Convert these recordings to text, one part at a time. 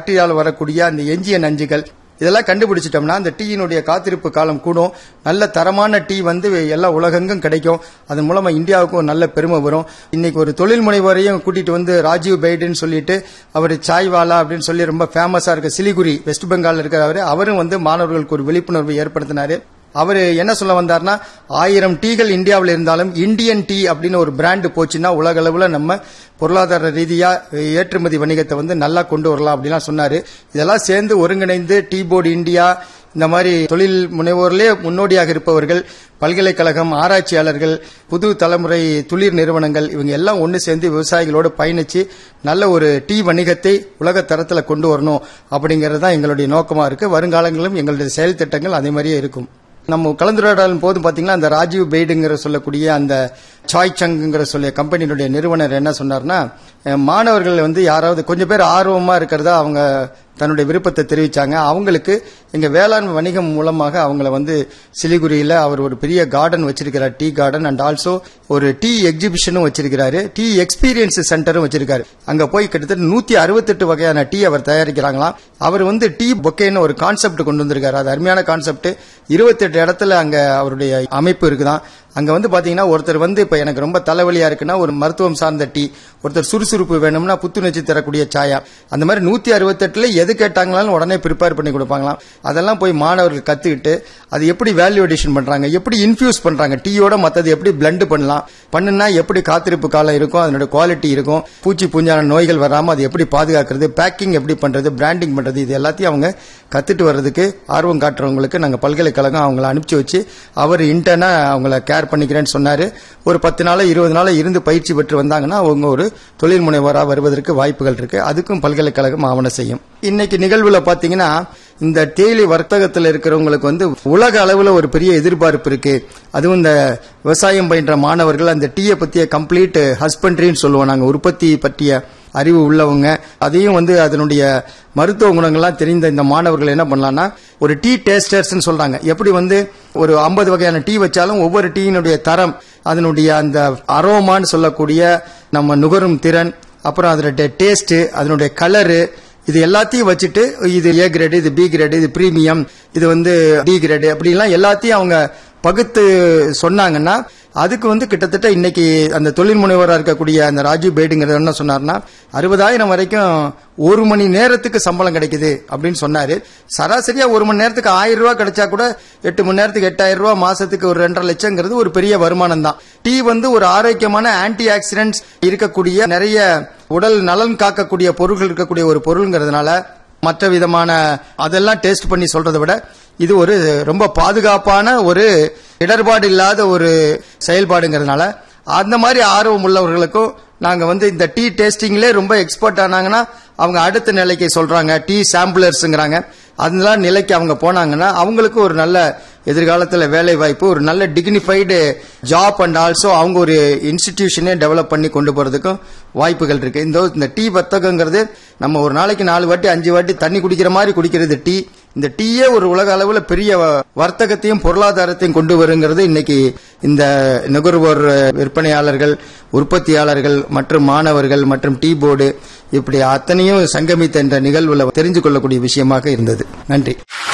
பாக்டீரியாவில் வரக்கூடிய அந்த எஞ்சிய நஞ்சுகள் இதெல்லாம் கண்டுபிடிச்சிட்டோம்னா அந்த டீயினுடைய காத்திருப்பு காலம் கூடும் நல்ல தரமான டீ வந்து எல்லா உலகெங்கும் கிடைக்கும் அதன் மூலமா இந்தியாவுக்கும் ஒரு நல்ல பெருமை வரும் இன்னைக்கு ஒரு தொழில் முனைவரையும் கூட்டிட்டு வந்து ராஜீவ் பைடுன்னு சொல்லிட்டு அவர் சாய்வாலா அப்படின்னு சொல்லி ரொம்ப ஃபேமஸா இருக்க சிலிகுரி வெஸ்ட் பெங்கால் இருக்கிறவர் அவரும் வந்து மாணவர்களுக்கு ஒரு விழிப்புணர்வு ஏற்படுத்தினாரு அவர் என்ன சொல்ல வந்தார்னா ஆயிரம் டீகள் இந்தியாவில் இருந்தாலும் இந்தியன் டீ அப்படின்னு ஒரு பிராண்ட் போச்சுன்னா உலக அளவில் நம்ம பொருளாதார ரீதியா ஏற்றுமதி வணிகத்தை வந்து நல்லா கொண்டு வரலாம் அப்படிலாம் சொன்னாரு இதெல்லாம் சேர்ந்து ஒருங்கிணைந்து டீ போர்டு இந்தியா இந்த மாதிரி தொழில் முனைவோர்லே முன்னோடியாக இருப்பவர்கள் பல்கலைக்கழகம் ஆராய்ச்சியாளர்கள் புது தலைமுறை துளிர் நிறுவனங்கள் இவங்க எல்லாம் ஒன்று சேர்ந்து விவசாயிகளோடு பயணிச்சு நல்ல ஒரு டீ வணிகத்தை உலக தரத்தில் கொண்டு வரணும் அப்படிங்கிறது தான் எங்களுடைய நோக்கமா இருக்கு வருங்காலங்களிலும் எங்களுடைய செயல் திட்டங்கள் அதே மாதிரியே இருக்கும் நம்ம கலந்துரையாடலும் போது பாத்தீங்கன்னா அந்த ராஜீவ் பெய்டுங்கிற சொல்லக்கூடிய அந்த சாய் சங்குங்கிற சொல்லிய கம்பெனியினுடைய நிறுவனர் என்ன சொன்னார்னா அஹ், மாணவர்கள் வந்து யாராவது கொஞ்சம் பேர் ஆர்வமா இருக்கிறதா அவங்க தன்னுடைய விருப்பத்தை தெரிவிச்சாங்க அவங்களுக்கு எங்க வேளாண் வணிகம் மூலமாக அவங்கள வந்து சிலிகுரியில அவர் ஒரு பெரிய கார்டன் வச்சிருக்கிறார் டீ கார்டன் அண்ட் ஆல்சோ ஒரு டீ எக்ஸிபிஷனும் வச்சிருக்கிறாரு டீ எக்ஸ்பீரியன்ஸ் சென்டரும் வச்சிருக்காரு அங்க போய் கிட்டத்தட்ட நூத்தி அறுபத்தெட்டு வகையான டீ அவர் தயாரிக்கிறாங்களாம் அவர் வந்து டீ பொக்கேன்னு ஒரு கான்செப்ட் கொண்டு வந்திருக்காரு அது அருமையான கான்செப்ட் இருபத்தெட்டு இடத்துல அங்க அவருடைய அமைப்பு இருக்குதான் அங்க வந்து பாத்தீங்கன்னா ஒருத்தர் வந்து இப்ப எனக்கு ரொம்ப தலைவலியா இருக்குன்னா ஒரு மருத்துவம் சார்ந்த டீ ஒருத்தர் சுறுசுறுப்பு வேணும்னா புத்துணர்ச்சி தரக்கூடிய சாயா அந்த மாதிரி நூத்தி அறுபத்தெட்டுல எது கேட்டாங்களாலும் உடனே ப்ரிப்பேர் பண்ணி கொடுப்பாங்களாம் அதெல்லாம் போய் மாணவர்கள் கத்துக்கிட்டு அது எப்படி வேல்யூ அடிஷன் பண்றாங்க எப்படி இன்ஃபியூஸ் பண்றாங்க டீயோட மத்தது எப்படி பிளண்ட் பண்ணலாம் பண்ணுனா எப்படி காத்திருப்பு காலம் இருக்கும் அதனோட குவாலிட்டி இருக்கும் பூச்சி பூஞ்சான நோய்கள் வராம அது எப்படி பாதுகாக்கிறது பேக்கிங் எப்படி பண்றது பிராண்டிங் பண்றது இது எல்லாத்தையும் அவங்க கத்துட்டு வர்றதுக்கு ஆர்வம் காட்டுறவங்களுக்கு நாங்க பல்கலைக்கழகம் அவங்கள அனுப்பிச்சு வச்சு அவர் இன்டர்னா அவங்கள கேர் பண்ணிக்கிறேன்னு சொன்னாரு ஒரு பத்து நாள் இருபது நாள் இருந்து பயிற்சி பெற்று வந்தாங்கன்னா அவங்க ஒரு தொழில் முனைவராக வருவதற்கு வாய்ப்புகள் இருக்கு அதுக்கும் பல்கலைக்கழகம் ஆவணம் செய்யும் இன்னைக்கு நிகழ்வுல பாத்தீங்கன்னா இந்த தேயிலை வர்த்தகத்தில் இருக்கிறவங்களுக்கு வந்து உலக அளவில் ஒரு பெரிய எதிர்பார்ப்பு இருக்கு அதுவும் இந்த விவசாயம் பயின்ற மாணவர்கள் அந்த டீயை பத்திய கம்ப்ளீட் ஹஸ்பண்ட்ரின்னு சொல்லுவோம் நாங்க உற்பத்தி பற்றிய அறிவு உள்ளவங்க அதையும் வந்து அதனுடைய மருத்துவ குணங்கள்லாம் தெரிந்த இந்த மாணவர்கள் என்ன பண்ணலாம்னா ஒரு டீ டேஸ்டர்ஸ் சொல்றாங்க எப்படி வந்து ஒரு ஐம்பது வகையான டீ வச்சாலும் ஒவ்வொரு டீயினுடைய தரம் அதனுடைய அந்த அரோமான்னு சொல்லக்கூடிய நம்ம நுகரும் திறன் அப்புறம் அதனுடைய டேஸ்ட் அதனுடைய கலரு இது எல்லாத்தையும் வச்சுட்டு இது ஏ கிரேடு இது பி கிரேடு இது பிரீமியம் இது வந்து டி கிரேடு அப்படிலாம் எல்லாத்தையும் அவங்க பகுத்து சொன்னாங்கன்னா அதுக்கு வந்து கிட்டத்தட்ட இன்னைக்கு அந்த தொழில் முனைவராக இருக்கக்கூடிய அந்த ராஜீவ் பேடுங்கிறது என்ன சொன்னார்னா அறுபதாயிரம் வரைக்கும் ஒரு மணி நேரத்துக்கு சம்பளம் கிடைக்குது அப்படின்னு சொன்னாரு சராசரியா ஒரு மணி நேரத்துக்கு ஆயிரம் ரூபாய் கிடைச்சா கூட எட்டு மணி நேரத்துக்கு எட்டாயிரம் ரூபாய் மாசத்துக்கு ஒரு ரெண்டரை லட்சங்கிறது ஒரு பெரிய வருமானம் தான் டீ வந்து ஒரு ஆரோக்கியமான ஆன்டி ஆக்சிடென்ட்ஸ் இருக்கக்கூடிய நிறைய உடல் நலன் காக்கக்கூடிய பொருட்கள் இருக்கக்கூடிய ஒரு பொருள்ங்கிறதுனால மற்ற விதமான அதெல்லாம் டேஸ்ட் பண்ணி சொல்றதை விட இது ஒரு ரொம்ப பாதுகாப்பான ஒரு இடர்பாடு இல்லாத ஒரு செயல்பாடுங்கிறதுனால அந்த மாதிரி ஆர்வம் உள்ளவர்களுக்கும் நாங்க வந்து இந்த டீ டேஸ்டிங்ல ரொம்ப எக்ஸ்பர்ட் ஆனாங்கன்னா அவங்க அடுத்த நிலைக்கு சொல்றாங்க டீ சாம்பிளர்ஸ்ங்கிறாங்க அதெல்லாம் நிலைக்கு அவங்க போனாங்கன்னா அவங்களுக்கு ஒரு நல்ல எதிர்காலத்தில் வேலை வாய்ப்பு ஒரு நல்ல டிக்னிஃபைடு ஜாப் அண்ட் ஆல்சோ அவங்க ஒரு இன்ஸ்டிடியூஷனே டெவலப் பண்ணி கொண்டு போறதுக்கும் வாய்ப்புகள் இருக்கு இந்த இந்த டீ வர்த்தகங்கிறது நம்ம ஒரு நாளைக்கு நாலு வாட்டி அஞ்சு வாட்டி தண்ணி குடிக்கிற மாதிரி குடிக்கிறது டீ இந்த டீயே ஒரு உலக அளவில் பெரிய வ- வர்த்தகத்தையும் பொருளாதாரத்தையும் கொண்டு வருங்கிறது இன்னைக்கு இந்த நுகர்வோர் விற்பனையாளர்கள் உற்பத்தியாளர்கள் மற்றும் மாணவர்கள் மற்றும் டீ போர்டு இப்படி அத்தனையும் சங்கமித்த என்ற நிகழ்வுல தெரிந்து கொள்ளக்கூடிய விஷயமாக இருந்தது நன்றி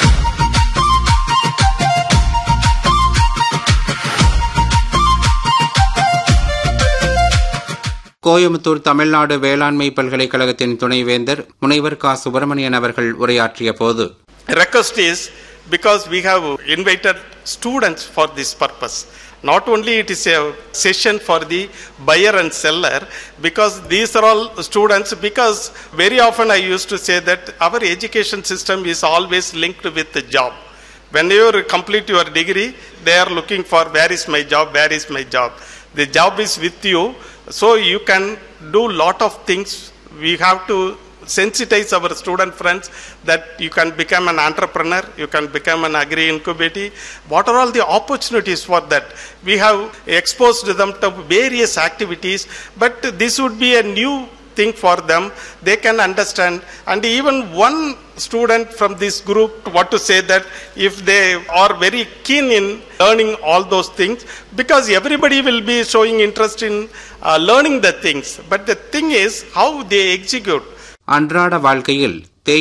கோயம்புத்தூர் தமிழ்நாடு வேளாண்மை பல்கலைக்கழகத்தின் துணைவேந்தர் முனைவர் கா சுப்பிரமணியன் அவர்கள் உரையாற்றிய போது request is because we have invited students for this purpose not only it is a session for the buyer and seller because these are all students because very often i used to say that our education system is always linked with the job when you complete your degree they are looking for where is my job where is my job the job is with you so you can do lot of things we have to sensitize our student friends that you can become an entrepreneur, you can become an agri incubator. What are all the opportunities for that? We have exposed them to various activities, but this would be a new thing for them. They can understand. And even one student from this group, what to say that if they are very keen in learning all those things, because everybody will be showing interest in uh, learning the things. But the thing is how they execute. அன்றாட வாழ்க்கையில்